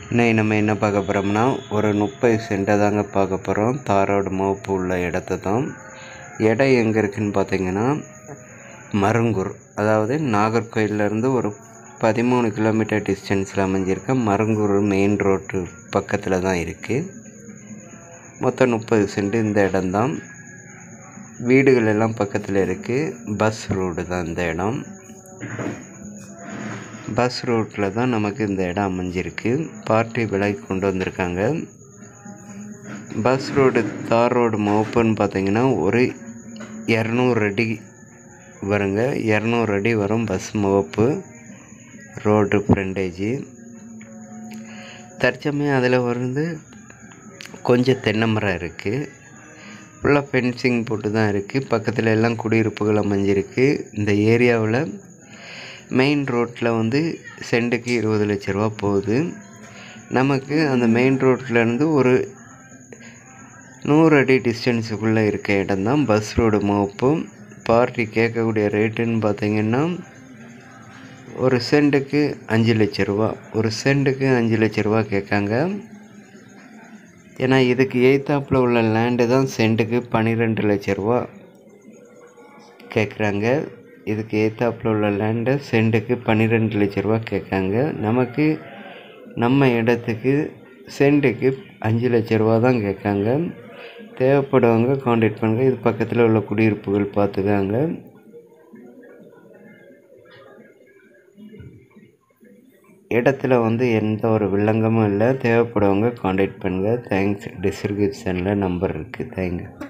இன்னைக்கு நம்ம என்ன பார்க்க போகிறோம்னா ஒரு முப்பது சென்ட்டை தாங்க பார்க்க போகிறோம் தாரோடு மோப்பு உள்ள இடத்த தான் இடம் எங்கே இருக்குதுன்னு பார்த்தீங்கன்னா மருங்கூர் அதாவது நாகர்கோயிலேருந்து ஒரு பதிமூணு கிலோமீட்டர் டிஸ்டன்ஸில் அமைஞ்சிருக்க மருங்கூர் மெயின் ரோட்டு பக்கத்தில் தான் இருக்குது மொத்தம் முப்பது சென்ட் இந்த இடம்தான் வீடுகள் எல்லாம் பக்கத்தில் இருக்குது பஸ் ரோடு தான் இந்த இடம் பஸ் ரூட்டில் தான் நமக்கு இந்த இடம் அமைஞ்சிருக்கு பார்ட்டி விலைக்கு கொண்டு வந்திருக்காங்க பஸ் ரோடு தார் ரோடு மோப்புன்னு பார்த்தீங்கன்னா ஒரு இரநூறு அடி வருங்க இரநூறு அடி வரும் பஸ் முகப்பு ரோடு ஃப்ரண்டேஜி தற்சமயம் அதில் வந்து கொஞ்சம் தென்னை மரம் இருக்குது ஃபுல்லாக ஃபென்சிங் போட்டு தான் இருக்குது பக்கத்தில் எல்லாம் குடியிருப்புகள் அமைஞ்சிருக்கு இந்த ஏரியாவில் மெயின் ரோட்டில் வந்து சென்ட்டுக்கு இருபது லட்ச ரூபா போகுது நமக்கு அந்த மெயின் ரோட்லேருந்து ஒரு நூறு அடி டிஸ்டன்ஸுக்குள்ளே இருக்க இடம் தான் பஸ் ரோடு மோப்பு பார்ட்டி கேட்கக்கூடிய ரேட்டுன்னு பார்த்தீங்கன்னா ஒரு சென்ட்டுக்கு அஞ்சு லட்ச ரூபா ஒரு சென்ட்டுக்கு அஞ்சு லட்ச ரூபா கேட்காங்க ஏன்னா இதுக்கு எய்த்தாப்பில் உள்ள லேண்டு தான் சென்ட்டுக்கு பன்னிரெண்டு லட்ச ரூபா கேட்குறாங்க இதுக்கு ஏத்தாப்பில் உள்ள லேண்டை சென்ட்டுக்கு பன்னிரெண்டு லட்ச ரூபா கேட்காங்க நமக்கு நம்ம இடத்துக்கு சென்ட்டுக்கு அஞ்சு லட்ச ரூபா தான் கேட்காங்க தேவைப்படுவங்க காண்டாக்ட் பண்ணுங்கள் இது பக்கத்தில் உள்ள குடியிருப்புகள் பார்த்துக்காங்க இடத்துல வந்து எந்த ஒரு வில்லங்கமும் இல்லை தேவைப்படுவங்க காண்டாக்ட் பண்ணுங்கள் தேங்க்ஸ் டிஸ்கிரிப்ஷனில் நம்பர் இருக்குது தேங்க்யூ